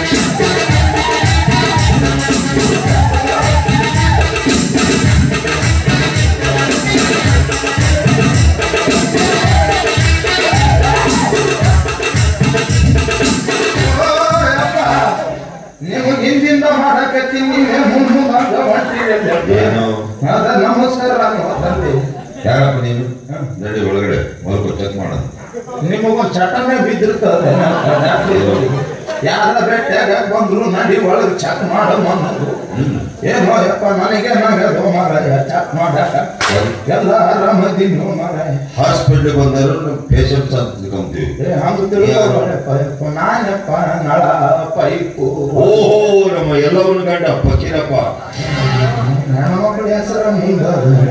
ನೀವು ಹಿಂದಿಂದ ಮಾಡಕತ್ತೀನಿ ನೀವೇ ಮುಂದೆ ಮುಂದೆ ಹೊಂಟಿರಿ ಏನು? ಅದ ನಮಸ್ಕಾರ ತಂದೆ ಯಾರಪ್ಪ ನೀನು ನಡಿ ಒಳಗಡೆ ಮೊದಲು ಚೆಕ್ ಮಾಡೋಣ ನಿಮಗೊಂದು ಚಟನೆ ಬಿದ್ದಿರ್ತದೆ ಯಾರ ಬೆಟ್ಟಾಗ ಬಂದ್ರು ನಡಿ ಒಳಗೆ ಚೆಕ್ ಮಾಡ ಅನ್ನೋದು ಏನೋ ಯಪ್ಪ ನನಗೆ ನಗದು ಮಾರಾಯ ಚೆಕ್ ಮಾಡಾಕ ಎಲ್ಲ ಆರಾಮದಿನ್ನು ಮಾರಾಯ ಹಾಸ್ಪಿಟ್ಲಿಗೆ ಬಂದರು ನಮ್ಮ ಪೇಷಂಟ್ಸ್ ಅಂತ ತಿಳ್ಕೊಂತೀವಿ ಏ ಹಂಗ ತಿಳ್ಕೊಬೇಡಪ್ಪ ಯಪ್ಪ ನಾನಪ್ಪ ನಳ ಪೈಪು ಓಹೋ ನಮ್ಮ ಎಲ್ಲವನ್ನ ಗಂಡ ಫಕೀರಪ್ಪ ಹೆಣ್ಮಕ್ಳ ಹೆಸರ ಮುಂದ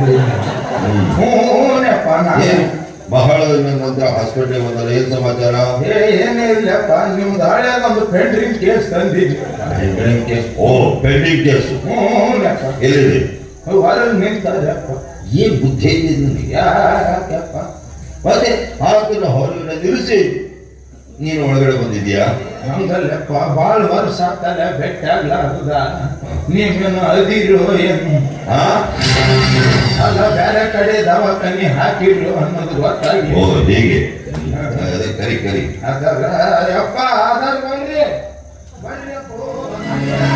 ಹ್ಞೂನಪ್ಪ ನಾನು ಏನ್ ಬಹಳ ದಿನದ ನಂತರ ಹಾಸ್ಪಿಟ್ಲಿಗೆ ಬಂದಲ್ಲ ಏನ್ ಸಮಾಚಾರ ಏ ಏನೇ ಇಲ್ಲಪ್ಪ ನಿಮ್ದು ಹಳೆಯ ಒಂದು ಪೆಂಡ್ರಿಂಗ್ ಕೇಸ್ ತಂದಿದ್ವಿ ಪೆಂಡಿಂಗ್ ಕೇಸ್ ಓ ಪೆಂಡಿಂಗ್ ಕೇಸ್ ಹ್ಞೂನಪ್ಪ ಎಲ್ಲಿದೆ ಹೊರಗೆ ನಿಂತದಪ್ಪ ಏನ್ ಬುದ್ಧಿ ಇದೆ ನಿನಗೆ ಯಾಕಪ್ಪ ಮತ್ತೆ ಆತನ ಹೊರಗಡೆ ನಿಲ್ಲಿಸಿ ನೀನು ಒಳಗಡೆ ಬಂದಿದ್ಯಾ ಹಂಗಲ್ಲಪ್ಪ ಭಾಳ ವರ್ಷ ಆಗ್ತಲ್ಲ ಭೇಟಿ ಆಗ್ಲಾರ್ದ ನೀವೇನು ಅದಿರು ಏನು ಹಾ ಅಲ್ಲ ಬೇರೆ ಕಡೆ ದವಾಖಾನಿ ಹಾಕಿರು ಅನ್ನೋದು ಗೊತ್ತಾಗಿ ಓ ಹೀಗೆ ಅದೇ ಕರಿ ಕರಿ ಅದರ ಯಪ್ಪ ಅದರ ಬನ್ರಿ ಬನ್ರಿಯಪ್ಪ.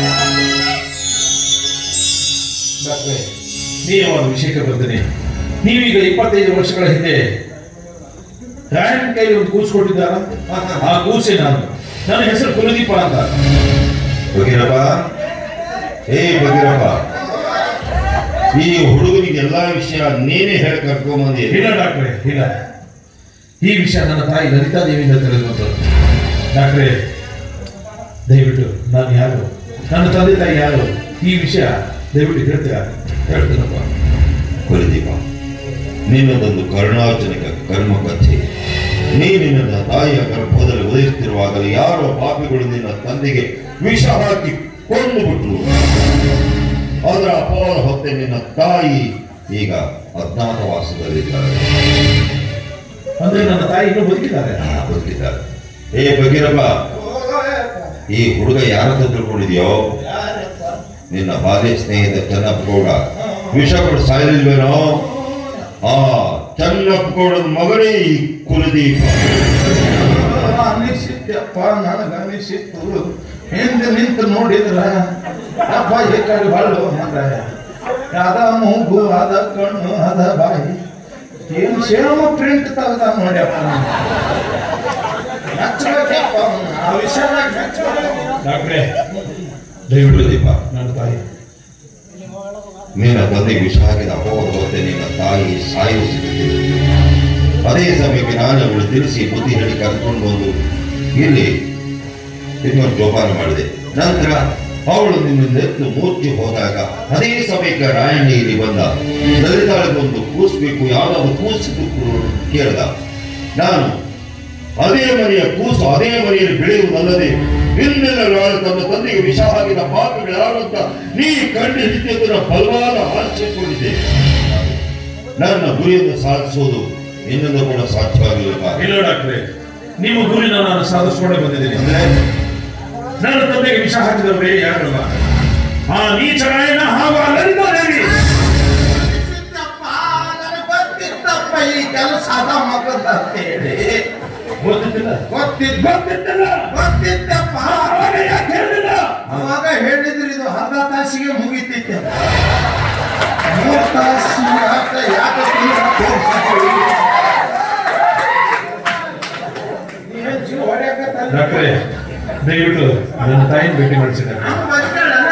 ಡಾಕ್ಟ್ರೆ ನೀವಾದ ವಿಷಯಕ್ಕೆ ಬರ್ತೀನಿ ನೀವೀಗ ಇಪ್ಪತ್ತೈದು ವರ್ಷಗಳ ಹಿಂದೆ ರಾಯನ್ ಕೈಲಿ ಒಂದು ಕೂಸು ಕೊಟ್ಟಿದ್ದಾರ ಆ ಕೂಸೆ ನಾನು ನನ್ನ ಹೆಸರು ಕುಲದೀಪ ಅಂತ ಬಗೀರಪ್ಪ ಏ ಬಗೀರಪ್ಪ ಈ ಹುಡುಗನಿಗೆ ಎಲ್ಲಾ ವಿಷಯ ನೀನೇ ಹೇಳಿ ಕರ್ಕೊಂಬಂದಿ ಇಲ್ಲ ಡಾಕ್ಟ್ರೆ ಇಲ್ಲ ಈ ವಿಷಯ ನನ್ನ ತಾಯಿ ಲಲಿತಾ ದೇವಿಯಿಂದ ತಿಳಿದು ಬಂತು ಡಾಕ್ಟ್ರೆ ದಯವಿಟ್ಟು ನಾನು ಯಾರು ನನ್ನ ತಂದೆ ತಾಯಿ ಯಾರು ಈ ವಿಷಯ ದಯವಿಟ್ಟು ಹೇಳ್ತೀರಾ ಹೇಳ್ತೀನಪ್ಪ ಕುಲದೀಪ ನಿನ್ನದೊಂದು ಕರುಣಾಜನಕ ಕರ್ಮ ಕಥೆ ನೀ ನಿನ್ನ ತಾಯಿಯ ಗರ್ಭದಲ್ಲಿ ಉದಯಿಸುತ್ತಿರುವಾಗಲೇ ಯಾರೋ ಪಾಪಿಗಳು ನಿನ್ನ ತಂದೆಗೆ ವಿಷ ಹಾಕಿ ಕೊಂಡು ಬಿಟ್ರು ಅದರ ಅಪಾರ ಹೊತ್ತೆ ನಿನ್ನ ತಾಯಿ ಈಗ ಅಜ್ಞಾತವಾಸದಲ್ಲಿದ್ದಾರೆ ಅಂದ್ರೆ ನನ್ನ ತಾಯಿ ಇನ್ನೂ ಬದುಕಿದ್ದಾರೆ ಆ, ಬದುಕಿದ್ದಾರೆ ಏ ಬಗೀರಪ್ಪ ಈ ಹುಡುಗ ಯಾರತ್ರ ತಿಳ್ಕೊಂಡಿದ್ಯೋ ಯಾರಪ್ಪ? ನಿನ್ನ ಬಾಲ್ಯ ಸ್ನೇಹಿತ ಚೆನ್ನಪ್ಪ ಗೌಡ ವಿಷ ಕೊಟ್ಟು ಸಾಯಲಿಲ್ವೇನೋ ಆ ಚೆನ್ನಪ್ಪ ಗೌಡನ ಮಗನೇ ಈ ಕುಲದೀಪ ಅನಿಸಿತ್ತಪ್ಪ ನನಗ ಅನಿಸಿತ್ತು ಹಿಂದೆ ನಿಂತು ನೋಡಿದ್ರ ಅಪ್ಪ ಈ ಕಡೆ ಹೊಳ್ಳು ಮಾರಾಯ ಅದ ಮೂಗು ಅದ ಕಣ್ಣು ಅದ ಬಾಯಿ ಏನು ಸೇಮ ಪ್ರಿಂಟ್ ತೆಗ್ದ ನೋಡ್ಯಪ್ಪ ಮೆಚ್ಚಬೇಕಪ್ಪ ಅವ್ನ. ಆ ವಿಷಯದಾಗ ಮೆಚ್ಚಬೇಕು ಡಾಕ್ಟ್ರೆ ದಯವಿಟ್ಟು ಕುಲದೀಪ ನನ್ನ ತಾಯಿ ನಿನ್ನ ತಂದೆಗೆ ವಿಷ ಹಾಕಿದ ಅಪವಾದ ಹೊತ್ತೆ ನಿನ್ನ ತಾಯಿ ಸಾಯುವ ಸ್ಥಿತಿಯಲ್ಲಿ ಅದೇ ಸಮಯಕ್ಕೆ ನಾನು ಅವಳು ತಿಳಿಸಿ ಬುದ್ಧಿ ಹೇಳಿ ಕರ್ಕೊಂಡು ಬಂದು ಇಲ್ಲಿ ಇನ್ನೊಂದು ಜೋಪಾನ ಮಾಡಿದೆ ನಂತರ ಅವಳು ನಿನ್ನಿಂದ ಎತ್ತು ಮೂರ್ಛೆ ಹೋದಾಗ ಅದೇ ಸಮಯಕ್ಕೆ ರಾಯಣ್ಣ ಇಲ್ಲಿ ಬಂದ ಲಲಿತಾಳಿಗೊಂದು ಕೂಸ್ಬೇಕು ಯಾವ್ದಾದ್ರು ಕೂಸು ಕೇಳ್ದ ನಾನು ಅದೇ ಮನೆಯ ಕೂಸು ಅದೇ ಮನೆಯಲ್ಲಿ ಬೆಳೆಯುವುದಲ್ಲದೆ ನಿನ್ನೆಲ್ಲ ನಾಳೆ ತನ್ನ ತಂದೆಗೆ ವಿಷ ಹಾಕಿದ ಪಾಪಗಳು ಯಾರು ಅಂತ ನೀ ಕಂಡು ಹಿಡಿದಿದ್ದರ ಬಲವಾದ ಆಶ್ಚರ್ಯಗೊಂಡಿದೆ ನನ್ನ ಗುರಿಯನ್ನು ಸಾಧಿಸುವುದು ನಿನ್ನಿಂದ ಕೂಡ ಸಾಧ್ಯವಾಗಿಲ್ಲ ಇಲ್ಲ ಡಾಕ್ಟ್ರೆ ನಿಮ್ಮ ಗುರಿನ ನಾನು ಸಾಧಿಸ್ಕೊಂಡೇ ಬಂದಿದ್ದೀನಿ ಅಂದ್ರೆ ನನ್ನ ತಂದೆಗೆ ವಿಷ ಹಾಕಿದವರೇ ಯಾರಲ್ಲ ಆ ನೀಚ ರಾಯನ ಹಾಗೂ ಆ ಲಲಿತಾ ದೇವಿ ಗೊತ್ತಿತ್ತಪ್ಪ, ನನಗ್ ಗೊತ್ತಿತ್ತಪ್ಪ ಈ ಕೆಲಸ ಅದ ಮಗದ ಅಂತೇಳಿ ಗೊತ್ತಿಲ್ಲ ಗೊತ್ತಿದ್ದ ಗೊತ್ತಿತ್ತಲ್ಲ ಗೊತ್ತಿತ್ತಪ್ಪ ಅವಾಗ ಯಾಕೆ ಹೇಳಿಲ್ಲ ಅವಾಗ ಹೇಳಿದ್ರು ಇದು ಅರ್ಧ ತಾಸಿಗೆ ಮುಗಿತಿತ್ತೆ ಮೂರು ತಾಸಿಗೆ ಯಾಕ ಯಾಕೆ ತೀರಾ ತೋರ್ಸಿದ್ರಿ? ನೀವೇನ್ ಜೀವ ಹೊಡ್ಯಾಕತ್ತಲ್ಲ? ಡಾಕ್ಟ್ರೆ ದಯವಿಟ್ಟು ನನ್ನ ತಾಯಿನ ಭೇಟಿ ಮಾಡಿಸಿದ್ದಾರೆ ಹಂಗ್ ಬರ್ತಾಳಲ್ಲ?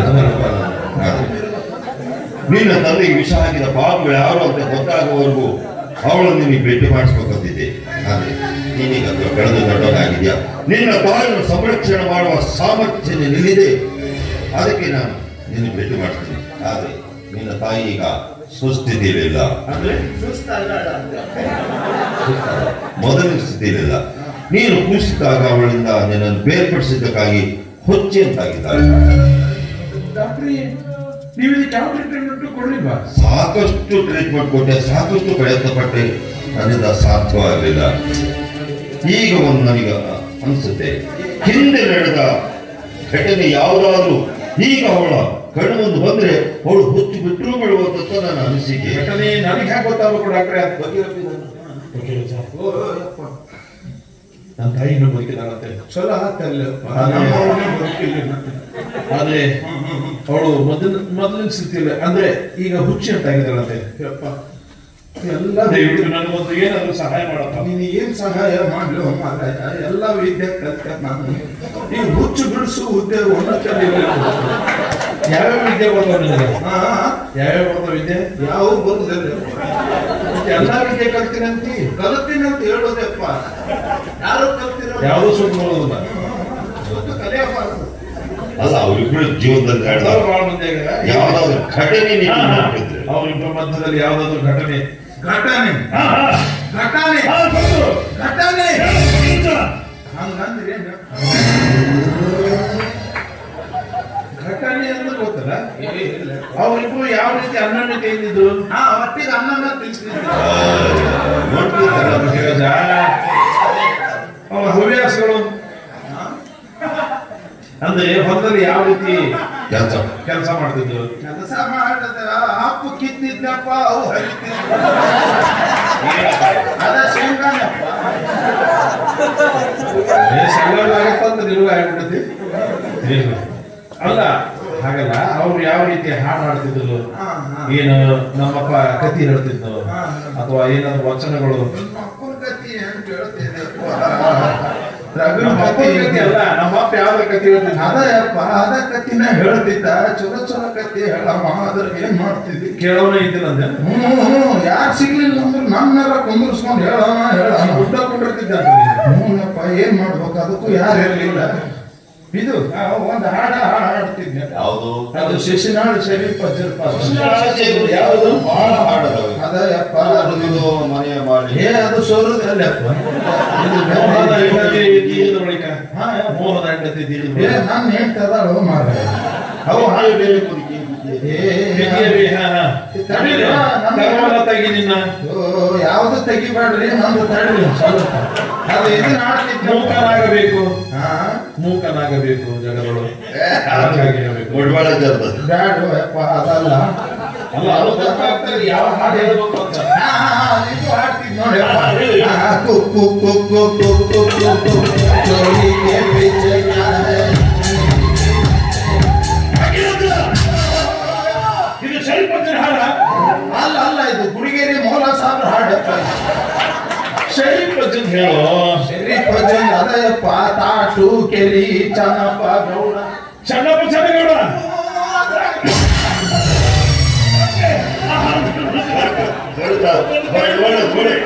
ನಿನ್ನ ತಂದೆಗೆ ವಿಷ ಹಾಕಿದ ಪಾಪಗಳು ಯಾರು ಅಂತ ಗೊತ್ತಾಗುವವರೆಗೂ ಅವಳನ್ನು ನೀನು ಭೇಟಿ ಮಾಡಿಸ್ಬೇಕಂತಿದ್ದೆ ಆದ್ರೆ ನೀನೀಗ ಬೆಳೆದು ದೊಡ್ಡವನಾಗಿದ್ಯಾ ನಿನ್ನ ತಾಯಿಯನ್ನು ಸಂರಕ್ಷಣೆ ಮಾಡುವ ಸಾಮರ್ಥ್ಯ ನಿನ್ನಿದೆ ಅದಕ್ಕೆ ನಾನು ನಿನ್ನ ಭೇಟಿ ಮಾಡ್ತೀನಿ ಆದ್ರೆ ನಿನ್ನ ತಾಯಿ ಈಗ ಸುಸ್ಥಿತಿಯಲ್ಲಿಲ್ಲ ಅಂದ್ರೆ ಸುಸ್ತಾಗ್ಲಾಳ ಅಂತ. ಮೊದಲಿನ ಸ್ಥಿತಿಯಲ್ಲಿಲ್ಲ ನೀನು ಕುಸಿದಾಗ ಅವಳಿಂದ ನಿನ್ನನ್ನು ಬೇರ್ಪಡಿಸಿದ್ದಕ್ಕಾಗಿ ಹೊಚ್ಚೆ ಅಂತಾಗಿದ್ದಾಳೆ ಡಾಕ್ಟ್ರಿ ನೀವು ಇದಕ್ಕೆ ಯಾವ ಟ್ರೀಟ್ಮೆಂಟ್ ಕೊಡ್ಲಿಲ್ವಾ ಸಾಕಷ್ಟು ಟ್ರೀಟ್ಮೆಂಟ್ ಕೊಟ್ಟೆ ಸಾಕಷ್ಟು ಪ್ರಯತ್ನ ಪಟ್ಟೆ ನನ್ನಿಂದ ಸಾಧ್ಯವಾಗಲಿಲ್ಲ ಈಗ ಒಂದು ನನಗೆ ಅನಿಸುತ್ತೆ ಹಿಂದೆ ನಡೆದ ಘಟನೆ ಯಾವುದಾದ್ರೂ ಈಗ ಅವಳ ಕಣ್ಣು ಮುಂದೆ ಬಂದ್ರೆ ಅವಳು ಹುಚ್ಚು ಬಿಟ್ಟರು ಬಿಡುವಂತ ನನ್ನ ಅನಿಸಿಕೆ ಘಟನೆ ನನಗೆ ಹ್ಯಾಕ್ ಗೊತ್ತಾಗಬೇಕು ಡಾಕ್ಟ್ರೆ ಅಂತ ಓ, ಯಪ್ಪ. ನನ್ನ ತಾಯಿ ಇನ್ನೂ ಬದುಕಿದಾರಂತೆ ಚಲೋ ಆತಲ್ಲಪ್ಪ ಅದೇ. ನಮ್ಮವ್ವನೇ ಬದುಕಿಲ್ಲ. ಆದ್ರೆ ಅವಳು ಮೊದಲ ಮೊದಲಿನ ಸ್ಥಿತಿಯಲ್ಲಿ ಅಂದ್ರೆ ಈಗ ಹುಚ್ಚಿ ಅಂತ ಆಗಿದ್ದಾಳಂತೆ ಯಪ್ಪ ಎಲ್ಲ ದಯವಿಟ್ಟು ನನಗೊಂದು ಏನಾದ್ರು ಸಹಾಯ ಮಾಡಪ್ಪ ನೀನು ಏನ್ ಸಹಾಯ ಮಾಡ್ಲು ಮಾರಾಯ ಎಲ್ಲ ವಿದ್ಯೆ ಕಲ್ತ ನಾನು ಈ ಹುಚ್ಚು ಬಿಡಿಸು ಹುದ್ದೆ ಉನ್ನತಲ್ಲಿ ಯಾವ್ಯಾವ ವಿದ್ಯೆ ಬರ್ತಾವ ನಿನಗೆ ಹಾ ಯಾವ್ಯಾವ ಬರ್ತಾವ ವಿದ್ಯೆ ಯಾವ ಬರುದಿಲ್ಲ ಎಲ್ಲಾ ವಿದ್ಯೆ ಕಲ್ತೀನಿ ಅಂತಿ ಕಲಿತೀನಿ ಅಂತ ಹೇಳೋದಪ್ಪ ಯಾರು ಕಲ್ತಿರೋ ಯಾವುದೋ ಸುಟ್ಟು ಬರೋದಿಲ್ಲ ಕಲಿಯಬಾರದು ಅಲ್ಲ ಅವರಿಬ್ಬರು ಜೀವನದಲ್ಲಿ ನಡೆದ ಎಲ್ಲರೂ ಭಾಳ ಮಂದಿ ಆಗ್ಯಾರ. ಯಾವ್ದಾದ್ರು ಘಟನೆ ನೀವು ಹಾ, ಹಾ. ನೋಡಿದ್ರೆ ಅವ್ರಿಬ್ಬರ ಮಧ್ಯದಲ್ಲಿ ಯಾವ್ದಾದ್ರು ಘಟನೆ ಘಟನೆ ಹಾ, ಹಾ. ಘಟನೆ ಹಾ, ಗೊತ್ತು. ಘಟನೆ ನಿಜ. ಹಂಗಂದ್ರೆ ಏನು? ಘಟನೆ ಅಂದ್ರೆ ಗೊತ್ತಲ್ಲ ಏ, ಇಲ್ಲ. ಅವ್ರಿಬ್ರು ಯಾವ ರೀತಿ ಅನ್ಯೋನ್ಯತೆ ಇದ್ದಿದ್ರು ಹಾ ಒಟ್ಟಿಗೆ ಅನ್ನನ ತಿನ್ಸ್ತಿದ್ದೆ ನೋಡ್ತಿದ್ದಾರಲ್ಲ ಅವರ ಹವ್ಯಾಸಗಳು ಅಂದ್ರೆ ಹೊಲದಲ್ಲಿ ಯಾವ ರೀತಿ ಕೆಲಸ ಕೆಲಸ ಮಾಡ್ತಿದ್ರು ಕೆಲಸ ಮಾಡದ ಅಪ್ಪು ಕಿತ್ತಿದ್ದಪ್ಪ ಅವು ಹರಿತಿದ್ದ ಅದ ಶೇಂಗಾನಪ್ಪ ಆಗತ್ತಂತ ನಿಲುವು ಆಗ್ಬಿಟ್ಟತಿ ಇರ್ಲಿ. ಅಲ್ಲ ಹಾಗಲ್ಲ ಅವ್ರು ಯಾವ ರೀತಿ ಹಾಡು ಹಾಡ್ತಿದ್ರು ಹಾ, ಹಾ. ಏನು ನಮ್ಮಪ್ಪ ಕತಿ ಹೇಳ್ತಿದ್ದು ಹಾ, ಹಾ. ಅಥವಾ ಏನಾದ್ರು ವಚನಗಳು ನಿಮ್ಮ ಅಪ್ಪನ ಗತಿ ಹೆಂಗ್ ಹೇಳ್ತಿದ್ದಪ್ಪ ನಮ್ಮ ರಘುನ ಅಪ್ಪನ ಗತಿ ಕತಿ ಅಲ್ಲ ನಮ್ಮಪ್ಪ ಯಾವ್ದ್ರ ಕತಿ ಹೇಳ್ತಿದ್ದ ಅದಪ್ಪ ಅದ ಕತಿನ ಹೇಳ್ತಿದ್ದ ಚಲೋ ಚಲೋ ಕತಿ ಹೇಳಮ್ಮ ಅದ್ರ ಏನ್ ಮಾಡ್ತಿದ್ದಿ ಕೇಳೋನೇ ಇದ್ದಿಲ್ಲ ಅಂದೆ ಹ್ಮ್ ಯಾರು ಸಿಗ್ಲಿಲ್ಲ ಅಂದ್ರೆ ನನ್ನೆಲ್ಲ ಕುಂದಿರ್ಸ್ಕೊಂಡು ಹೇಳೋಣ ಹೇಳೋಣ ಉದ್ದ ಕುಂಡಿರ್ತಿದ್ದ ಹ್ಞೂನಪ್ಪ ಏನ್ ಮಾಡ್ಬೇಕು ಅದಕ್ಕೂ ಯಾರು ಇರ್ಲಿಲ್ಲ ಇದು ಆ, ಒಂದು ಹಾಡ ಹಾಡ್ತಿದ್ದೆ ಯಾವುದು ಅದು ಶಿಶಿನಾಳು ಶರೀಫ್ ಅಜ್ಜರ್ಪ ಯಾವುದು ಬಹಳ ಹಾಡದವೆ ಅದಪ್ಪ ಇದು ಮನೆಯ ಮಾಡಿ ಏ ಅದು ಸೋರುದಲ್ಲಪ್ಪ ಇದು ಮೋಹದ ಬೇರೆ. ಹೆಂಡತಿ ತೀರಿದ ಬಳಿಕ ಹಾ, ಯಪ್ಪ. ಮೋಹದ ಹೆಂಡತಿ ತೀರಿದ ಏ ಬಳಿಕ ನಾನು ಹೇಳ್ತದಾಳು ಮಾರ ಅವು ಹಾಳು ಬೇರೆ ಬದುಕಿ ಏ ಬಿಗಿಯವಿ, ಹಾ, ಹಾ. ತಡೀರಿ. ಕರ್ಮಲ ತೆಗಿ ನಿನ್ನ ಓ, ಯಾವ್ದು ತೆಗಿಬೇಡ್ರಿ ನಮ್ದು ತಡ್ರಿ ಒಂದ್ ಸ್ವಲ್ಪ ಅದು ಇದನ್ನ ಆಡ್ತಿದ್ದೆ ಮೂಕನಾಗಬೇಕು ಹಾ ಮೂಕನಾಗಬೇಕು ಜಗದೊಳು ಹಾಗಾಗಿ ಹೇಳ್ಬೇಕು. ಒಡ್ವಾಳ ಜರ್ತದೆ ಬ್ಯಾಡ ಯಪ್ಪ ಅದಲ್ಲ ಅಲ್ಲ ಅದು ಗೊತ್ತಾಗ್ತದೆ ಯಾವ ಹಾಡು ಹೇಳ್ಬೇಕು ಅಂತ ಹಾ, ಹಾ, ಹಾ, ಇದು ಹಾಡ್ತಿದ್ ನೋಡಿ ಯಪ್ಪ. ಹಾ, ಹೇಳಿ. ಹಾ, ಕುಕ್ಕು ಕುಕ್ಕು ಕುಕ್ಕು ಕುಕ್ಕು ಚೋಳಿಗೆ ಬಿಚ್ಚಯ್ಯ. ಇದು ಶರೀಫತ್ತಿನ ಹಾಡ ಅಲ್ಲ ಅಲ್ಲ ಇದು ಗುಡಿಗೇರಿ ಮೌಲ ಸಾಬ್ರ ಹಾಡಪ್ಪ ಶರೀಫತ್ತಿನ ಹೇಳು ಶರೀಫ್ ಅಜ್ಜನ್ ಅದಯಪ್ಪ ತಾಟು ಕೆಲಿ ಚನ್ನಪ್ಪ ಗೌಡ ಚನ್ನಪ್ಪ ಚನ್ನಗೌಡ ಒಡ್ವಾಳ ಗೋಡೆ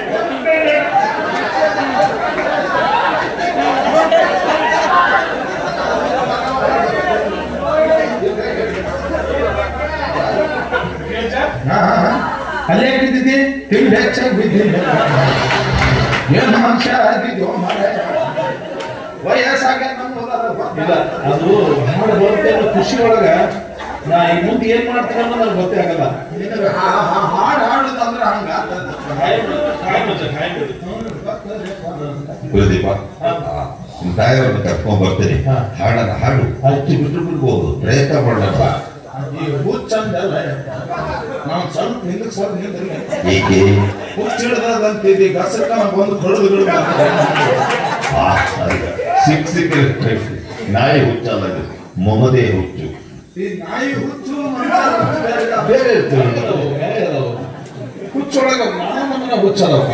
ಹಾ, ಹಾ, ಹಾ. ಅಲ್ಲೇ ಹಿಡಿದಿದ್ದಿ ತಿಂಡಿ ಹೆಚ್ಚಾಗಿ ಬಿದ್ದಿಲ್ಲ ಏನು ಮನುಷ್ಯ ಆಗಿದ್ಯೋ ಮಾರಾಯ. ವಯಸ್ಸಾಗ ಇಲ್ಲ ಅದು ಹಾಡು ಬರುತ್ತೆ ಅನ್ನೋ ಖುಷಿ ಒಳಗ ನಾ ಈ ಮುಂದೆ ಏನ್ ಮಾಡ್ತೀನಿ ಅನ್ನೋದು ನನಗೆ ಗೊತ್ತೇ ಆಗಲ್ಲ ಹಾಡು ಹಾಡುದಂದ್ರ ಹಂಗ ಕಾಯ್ ಬಿಡು, ಕಾಯ್ ಬಿಡು, ಕಾಯ್ ಬಿಡು. ಕುಲದೀಪ ಹಾ. ನಿಮ್ ತಾಯಿಯವ್ರನ್ನ ಕರ್ಕೊಂಡ್ ಬರ್ತೀನಿ ಹಾ. ಹಾಡನ್ನ ಹಾಡು ಹಚ್ಚಿ ಬಿಟ್ಟು ಬಿಡ್ಬೋದು ಪ್ರಯತ್ನ ಮಾಡಪ್ಪ ಈ ಹುಚ್ಚಂದಲ್ಲ ನಾವು ಸ್ವಲ್ಪ ಹಿಂದಕ್ಕೆ ಸ್ವಲ್ಪ ನಿಂದ್ರಿ ಏಕೆ ಹುಚ್ಚಿಡ್ದಂತಿದ್ದಿ ಗಸಕನ ಬಂದು ಕೊಡದು ಆ, ಅಲ್ಲ. ಸಿಕ್ ಸಿಕ್ಕ ನಾಯಿ ಹುಚ್ಚಲ್ಲ ಇದು. ಮೊಹದೇ ಹುಚ್ಚು ಈ ನಾಯಿ ಹುಚ್ಚು ಮನುಷ್ಯ ಹುಚ್ಚು ಬೇರೆ ಇಲ್ಲ. ಬೇರೆ ಇರ್ತದೆ. ಹುಚ್ಚೊಳಗ ಮಾನವನ ಹುಚ್ಚದಪ್ಪ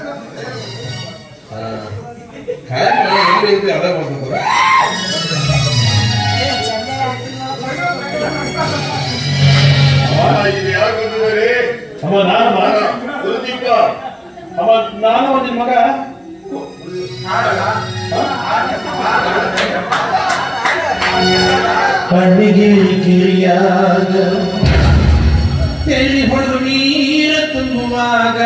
ಕಾಯಿಲೆ ಎಲ್ಲಿ ಐತಿ ಅದೇ ಬರ್ತದಲ್ಲ ಅಮ್ಮ ನಾನು ಕುಲದೀಪ ಅಮ್ಮ ನಾನು ನಿನ್ ಮಗ ಹಾಡಲ್ಲ? ಕಣ್ಣಿಗೆ ಕಿರಿಯಾಗ ತೆಳಿ ಹೊಡೆದು ನೀರ ತುಂಬುವಾಗ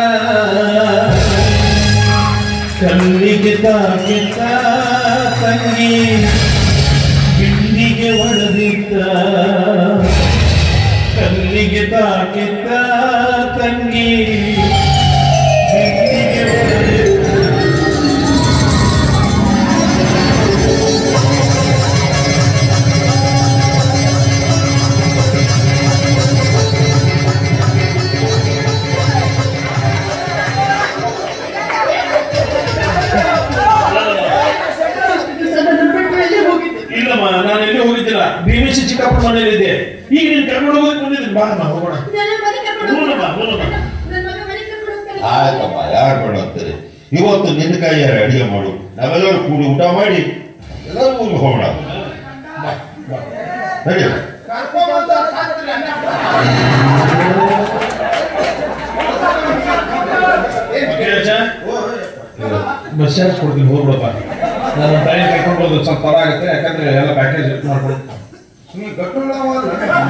ಕಣ್ಣಿಗೆ ತಾಕಿತ್ತ ತಂಗಿ ಕಿಂಡಿಗೆ ಹೊಡೆದಿದ್ದ ಕಲ್ಲಿಗೆ ತಾಕಿತ್ತ ತಂಗಿ ಕಿಂಡಿಗೆ ಹೊಡೆದಿದ್ದ ಭೀಮೇಶಿ ಚಿಕ್ಕಪ್ಪ ಮನೇಲಿದ್ದೆ ಈಗ ನೀನ್ ಕರ್ಕೊಂಡು ಹೋಗೋದಕ್ಕೆ ಬಂದಿದ್ದೀನಿ ಬಾ ಅಮ್ಮ, ಹೋಗೋಣ ನನ್ನ ಮನೆ ಕರ್ಕೊಂಡು ಹ್ಞೂ ಬಾ, ಹ್ಞೂ ಬಾ. ನನ್ನ ಮಗ ಮನೆ ಕರ್ಕೊಂಡು ಹೋಗ್ತಾನೆ ಆಯ್ತಪ್ಪ ಯಾರು ಬೇಡ ಅಂತಾರೆ ಇವತ್ತು ನಿನ್ನ ಕೈಯಾರ ಅಡಿಗೆ ಮಾಡು ನಾವೆಲ್ಲರೂ ಕೂಡಿ ಊಟ ಮಾಡಿ ಎಲ್ಲರೂ ಊರಿಗೆ ಹೋಗೋಣ ನಡಿ ಕರ್ಕೊಂಬಂದ ಸಾಕ್ರಿ ಅಣ್ಣ. ಮಕ್ಕಳೇ, ಓ, ಬಸ್ ಚಾರ್ಜ್ ಕೊಡ್ತೀನಿ ಹೋಗ್ಬಿಡಪ್ಪ ನಾನು ಟ್ರೈನ್ ಕರ್ಕೊಂಡು ಹೋಗೋದು ಸ್ವಲ್ಪ ತಡ ಆಗುತ್ತೆ ಯಾಕಂದ್ರೆ ಎಲ್ಲ ಪ್ಯಾಕೇಜ್ ಮಾಡ್ಕೊಂಡು ನೀ ಗಟ್ಟುಳ್ಳವಲ್ಲ.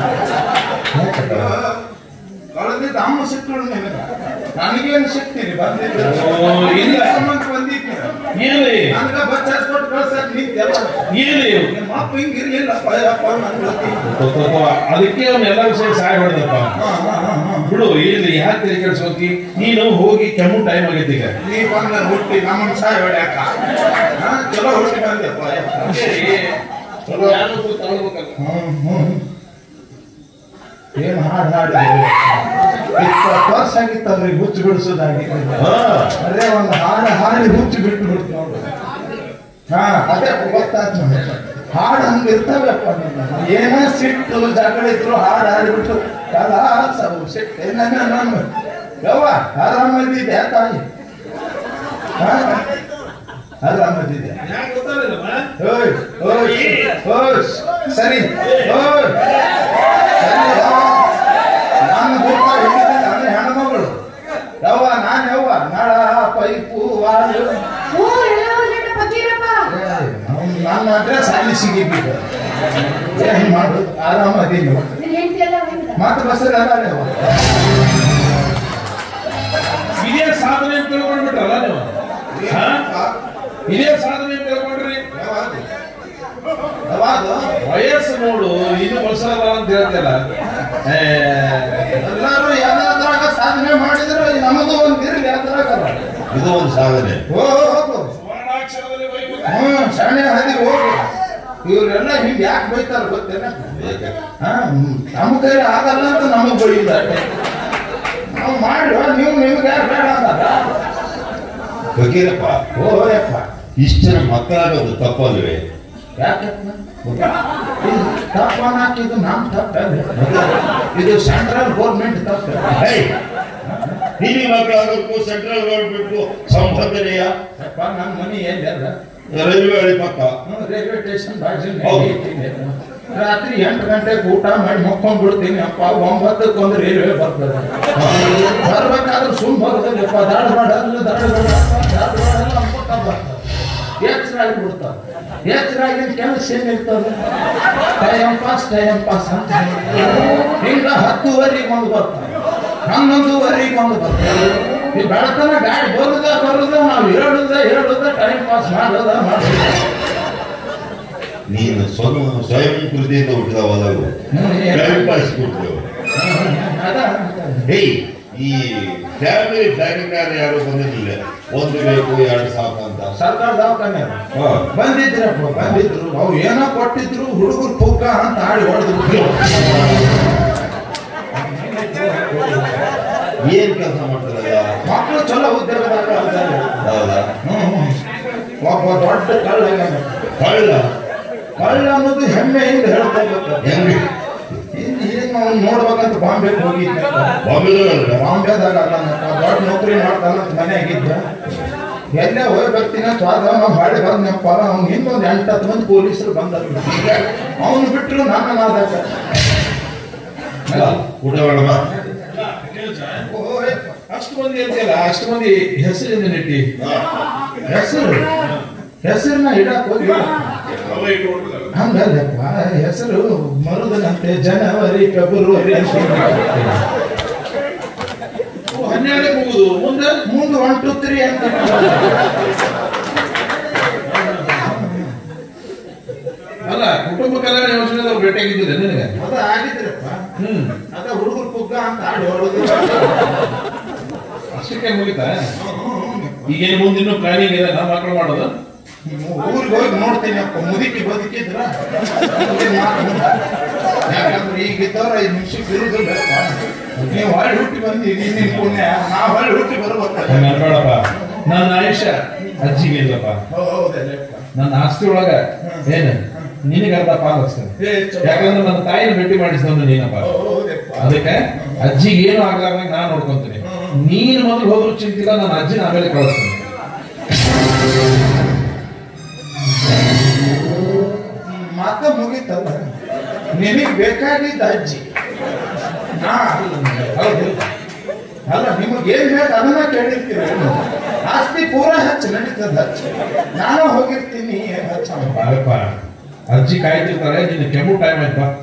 ಕಳೆದಿದ್ದ ಅಮ್ಮ ಸಿಕ್ಕಳು ನಿನಗ ನನಗೇನು ಸಿಕ್ತೀರಿ ಬಂದಿದ್ದ ಓ, ಇಲ್ಲ. ಸಂಬಂಧ ಬಂದಿದ್ದೆ ಏನ್ರಿ ನನಗ ಬಸ್ ಚಾರ್ಜ್ ಕೊಟ್ಟು ಕಳ್ಸಕ್ ನಿಂತೆಲ್ಲ ಏನ್ರಿ ನಿಮ್ಮ ಅಪ್ಪ ಹಿಂಗಿರ್ಲಿಲ್ಲ ಅಪ್ಪ ನನ್ ಜೊತೆ ತೊ- ತೊ- ತೊ, ಅದಕ್ಕೆ ಅವ್ನ ಎಲ್ಲ ವಿಷಯ ಸಹಾಯ ಹೊಡೆದಪ್ಪ ಹಾ, ಹಾ, ಹಾ, ಹಾ. ಬಿಡು ಇಲ್ಲಿ ಯಾಕೆ ತಲೆ ಕೆಡಿಸೋಕಿ ನೀನು ಹೋಗಿ ಕೆಮ್ಮು ಟೈಮ್ ಆಗೈತಿ ಈಗ ನೀ ಬಂದ ಹುಟ್ಟಿ ನಮ್ಮನ್ನ ಸಾಯ ಹೊಡ್ಯಾಕ ಹಾ, ಚಲೋ ಹುಟ್ಟಿ ಬಂದೆಪ್ಪ ಚಲೋ ಹ್ಮ್, ಹ್ಮ್. ಏನ್ ಹಾಡು ಹಾಡಿದೆ ಇಪ್ಪತ್ತು ವರ್ಷ ಆಗಿತ್ತಲ್ರಿ ಹುಚ್ಚು ಬಿಡಿಸೋದಾಗಿತ್ತು ಹಾ. ಅದೇ ಒಂದು ಹಾಡು ಹಾಡಿ ಹುಚ್ಚು ಬಿಟ್ಟು ಬಿಡ್ತು ನೋಡು ಹಾ ಅದೇ ಗೊತ್ತಾಯ್ತು ನನಗೆ. ಹಾಡು ಹಂಗ ಇರ್ತಾವಪ್ಪ ಏನ ಸಿಟ್ಟು ಜಗಳ ಇದ್ರು ಹಾಡು ಹಾಡಿಬಿಟ್ಟು ಕಲಾ ಸವು ಸಿಟ್ಟು ನನ್ನ ನಮ್ಮ ಯವ್ವ ಆರಾಮದಿದ್ದೆ ತಾಯಿ ಹಾ ಆರಾಮದಿದ್ದೆ ಓಯ್ ಓಯ್ ಓಯ್ ಸರಿ ಓಯ್ ಸರಿ ನಾನು ಗೊತ್ತ ಹೇಳಿದ್ದೆ ನಾನು ಹೆಣ್ಮಗಳು ಯವ್ವ ನಾನು ಯವ್ವ ನಾಳ ಪೈಪು ವಾಳು ಓ ಎಲ್ಲ ಹೊರಗಡೆ ಪಕ್ಕೀರಪ್ಪ ನನ್ನ ಅಡ್ರೆಸ್ ಅಲ್ಲಿ ಸಿಗಿಬಿಟ್ಟು ಏನ್ ಮಾಡು ಆರಾಮದೀನಿ ನಿನ್ನ ಹೆಂಡತಿ ಎಲ್ಲ ಹೋಗಿದ್ದ ಮತ್ತೆ ಬಸ್ಸಲ್ಲಿ ಅದಾಳೆ ಅವ್ವ. ಇದೇ ಸಾಧನೆ ಅಂತ ತಿಳ್ಕೊಂಡ್ಬಿಟ್ರಲ್ಲ ನೀವು ಹಾ? ಇದೇ ಸಾಧನೆ ಅಂತ ತಿಳ್ಕೊಂಡ್ರಿ ಯಾವಾಗ? ಯಾವಾಗ? ವಯಸ್ಸು ನೋಡು ಇನ್ನು ವರ್ಷದ ಅಂತ ಹೇಳ್ತಿಲ್ಲ ಏ, ಎಲ್ಲರೂ ಯಾವ್ದಾದ್ರಾಗ ಸಾಧನೆ ಮಾಡಿದ್ರು ನಮ್ಮದು ಒಂದು ಇರ್ಲಿ ಅದ್ರಾಗಲ್ಲ ಇದು ಒಂದು ಸಾಧನೆ ಓ ಹೋಗು ಸುವರ್ಣಾಕ್ಷರದಲ್ಲಿ ಬೈಬೇಕು. ಹ್ಮ್ ಶಾಣೆ ಹದಿ ಹೋಗು ಇವರೆಲ್ಲ ಹಿಂಗ್ ಯಾಕೆ ಬೈತಾರ ಗೊತ್ತೇನ ಬೇಕೆ. ಹಾ ನಮ್ಮ ಕೈಲಿ ಆಗಲ್ಲ ಅಂತ ನಮಗ್ ಬೈಯುದ ನಾವು ಮಾಡುವ ನೀವು ನಿಮ್ಗೆ ಯಾರು ಬೇಡ ಅಂದಾರ ಫಕೀರಪ್ಪ ಓ ಯಪ್ಪ ಇಷ್ಟರ ಮಕ್ಕಳಾಗೋದು ತಪ್ಪಲ್ವೇ ಯಾಕಪ್ಪ ತಪ್ಪನ ಹಾಕಿದ್ದು ನಮ್ ತಪ್ಪಲ್ಲ ಇದು ಸೆಂಟ್ರಲ್ ಗೌರ್ಮೆಂಟ್ ತಪ್ಪ ಹೇ ಹಿರಿಯ ಮಕ್ಕಳಾಗೋಕ್ಕೂ ಸೆಂಟ್ರಲ್ ಗೌರ್ಮೆಂಟ್ಗೂ ಸಂಬಂಧನೆಯ ಯಪ್ಪ ನನ್ನ ಮನೆ ಎಲ್ಲಿ ಅದ ರೈಲ್ವೆ ಹಳಿ ಪಕ್ಕ ಹ್ಮ್, ರೈಲ್ವೆ ಸ್ಟೇಷನ್ ಬಾಜು ಹೌದು. ರಾತ್ರಿ ಎಂಟು ಗಂಟೆಗೆ ಊಟ ಮಾಡಿ ಮಕ್ಕೊಂಡ್ ಬಿಡ್ತೀನಿ ಅಪ್ಪ ಒಂಬತ್ತಕ್ಕೆ ಒಂದು ರೈಲ್ವೆ ಬರ್ತದೆ ಬರ್ಬೇಕಾದ್ರೆ ಸುಮ್ ಬರೋದಿಲ್ಲಪ್ಪ ಧಾರವಾಡ ಅಲ್ಲ ಧಾರವಾಡ ಧಾರವಾಡ ಅಲ್ಲ ಅನ್ಕೋತ ಬರ್ತದೆ ಎಚ್ಚರ ಆಗಿಬಿಡ್ತಾವ ಎಚ್ಚರ ಆಗಿನ ಕೆಲಸ ಏನಿರ್ತದೆ ಟೈಮ್ ಪಾಸ್ ಟೈಮ್ ಪಾಸ್ ಅಂತ ಹಿಂಗ ಹತ್ತುವರೆಗೆ ಒಂದು ಬರ್ತಾವೆ ಹನ್ನೊಂದುವರೆಗೆ ಒಂದು ಬರ್ತಾವೆ ಈ ಬೆಳತನ ಗಾಡಿ ಬರುದ ಬರುದ ನಾವು ಹೇಳುದ ಹೇಳುದ ಟೈಮ್ ಪಾಸ್ ಮಾಡೋದ ಮಾಡೋದ ನೀನು ಸ್ವಯಂ ಸ್ವಯಂ ಕೃತಿಯಿಂದ ಹುಟ್ಟಿದವಲ್ಲವು ಕಲ್ಪಿಸಿಬಿಟ್ರು ಅದ ಹೇಯ್ ಈ ಫ್ಯಾಮಿಲಿ ಪ್ಲಾನಿಂಗ್ ಯಾರು ಬಂದಿರಲಿಲ್ಲ ಒಂದು ಬೇಕು ಎರಡು ಸಾಕು ಅಂತ ಸರ್ಕಾರ ದವಾಖಾನೆ ಅದು. ಹಾ. ಬಂದಿದ್ರಪ್ಪ ಬಂದಿದ್ರು ಅವು ಏನೋ ಕೊಟ್ಟಿದ್ರು ಹುಡುಗರು ಪುಗ್ಗ ಅಂತ ಆಡಿ ಹೊಡೆದ್ರು ಏನ್ ಕೆಲಸ ಮಾಡ್ತಾರಲ್ಲ ಮಕ್ಕಳು ಚಲೋ ಉದ್ಯೋಗದಾಗ ಅದಾರೆ. ಹೌದಾ ಹ್ಮ್ ಹ್ಮ್. ಒಬ್ಬ ದೊಡ್ಡ ಕಳ್ಳ ಆಗ್ಯಾನ. ಕಳ್ಳ ಕಳ್ಳ ಅನ್ನೋದು ಹೆಮ್ಮೆಯಿಂದ ಹೇಳ್ಕೋಬೇಕು ಹೆಂಗೆ ಈಗ ಅವ್ನು ನೋಡ್ಬೇಕಂತ ಬಾಂಬೆಗೆ ಹೋಗಿದ್ದೆ ಬಾಂಬೆದಲ್ಲ ಬಾಂಬೆದಾಗ ಅಲ್ಲ ನಪ್ಪ, ದೊಡ್ಡ ನೌಕರಿ ಮಾಡ್ತಾನಂತ ಮನೆಯಾಗಿದ್ದ ಎಲ್ಲೇ ಹೋಗಿ ಬರ್ತೀನಿ ಅಂತ ಹೋದ ನಾವು ಹಾಡಿ ಬಂದಪ್ಪ ಅವ್ನು ಇನ್ನೊಂದು ಎಂಟು ಹತ್ತು ಮಂದಿ ಪೊಲೀಸರು ಬಂದರು ಅವನು ಬಿಟ್ಟರು ನನ್ನ ನಾದಕ ಊಟ ಮಾಡೋಣ ಅಷ್ಟು ಮಂದಿ ಅಂತೆಲ್ಲ ಅಷ್ಟು ಮಂದಿ ಹೆಸರಿಂದ ನೆಟ್ಟಿ ಹೆಸರು ಹೆಸರನ್ನ ಇಡಕ್ ಹೋಗಿ ಹಂಗಲ್ಲಪ್ಪ ಹೆಸರು ಮರುದನಂತೆ ಜನವರಿ ಫೆಬ್ರವರಿ ಅಂತ ಹನ್ನೆರಡಕ್ಕೆ ಹೋಗುದು ಮುಂದೆ ಮುಂದೆ ಒನ್ ಟು ತ್ರೀ ಅಂತ ಅಲ್ಲ ಕುಟುಂಬ ಕಲ್ಯಾಣ ಯೋಜನೆ ಭೇಟಿಯಾಗಿದ್ದಿಲ್ಲ ನಿನಗೆ ಅದ ಆಗಿದ್ರಪ್ಪ ಹ್ಮ್ ಅದ ಹುಡುಗರು ಪುಗ್ಗ ಅಂತ ಆಡಿ ಹೊಡೋದು ಅಷ್ಟಕ್ಕೆ ಮುಗಿತಾ ಈಗೇನು ಮುಂದೆ ಇನ್ನೂ ಪ್ಲಾನಿಂಗ್ ಇದೆ ನಾ ಮಕ್ಕಳು ಮಾಡೋದು ಊರಿಗೆ ಹೋಗಿ ನೋಡ್ತೀನಿ ಅಪ್ಪ ಮುದುಕಿ ಬದುಕಿದ್ರ ಯಾಕಂದ್ರೆ ಈಗಿದ್ದವ್ರ ಐದು ನಿಮಿಷಕ್ಕೆ ಇರುದಿಲ್ಲಪ್ಪ ನೀವು ಹೊಳ್ಳಿ ಹುಟ್ಟಿ ಬಂದೀನಿ ನಿನ್ನ ಪುಣ್ಯ ನಾ ಹೊಳ್ಳಿ ಹುಟ್ಟಿ ಬರ್ಬೇಕಲ್ಲ ಹಂಗ ಅನ್ಬೇಡಪ್ಪ ನನ್ನ ಆಯುಷ್ಯ ಅಜ್ಜಿಗೆ ಇಲ್ಲಪ್ಪ ಹೌದಲ್ಲಪ್ಪ ನನ್ನ ಆಸ್ತಿ ಒಳಗ ಏನ ನಿನಗೆ ಅರ್ಧ ಪಾಲ್ ಹಚ್ತೇನೆ ಏ, ಚಲೋ. ಯಾಕಂದ್ರೆ ನನ್ನ ತಾಯಿನ ಭೇಟಿ ಮಾಡಿಸಿದವನು ನೀನಪ್ಪ ಹೌದಪ್ಪ. ಅದಕ್ಕೆ ಅಜ್ಜಿಗೆ ಏನು ಆಗ್ಲಾರ್ದಂಗ ನಾನು ನೋಡ್ಕೊಂತೀನಿ ನೀನು ಮೊದಲು ಹೋದ್ರು ಚಿಂತಿಲ್ಲ ನನ್ನ ಅಜ್ಜಿನ ಆಮೇಲೆ ಕಳಿಸ್ತೀನಿ ಮಾತ ಮುಗಿತಲ್ಲ ನಿನಗ್ ಬೇಕಾಗಿದ್ದ ಅಜ್ಜಿ ನಾ ಅಲ್ಲ ಹೌದು ಅಲ್ಲ ನಿಮಗೆ ಏನ್ ಬೇಕು ಅದನ್ನ ಕೇಳಿರ್ತೀರ ಆಸ್ತಿ ಪೂರ ಹಚ್ಚ ನಡೀತದ ಹಚ್ಚ ನಾನು ಹೋಗಿರ್ತೀನಿ ಹಚ್ಚ ಬಾರಪ್ಪ ಅಜ್ಜಿ ಕಾಯ್ತಿರ್ತಾರೆ ನಿನ್ನ ಕೆಮ್ಮು ಟೈಮ್ ಆಯ್ತಾ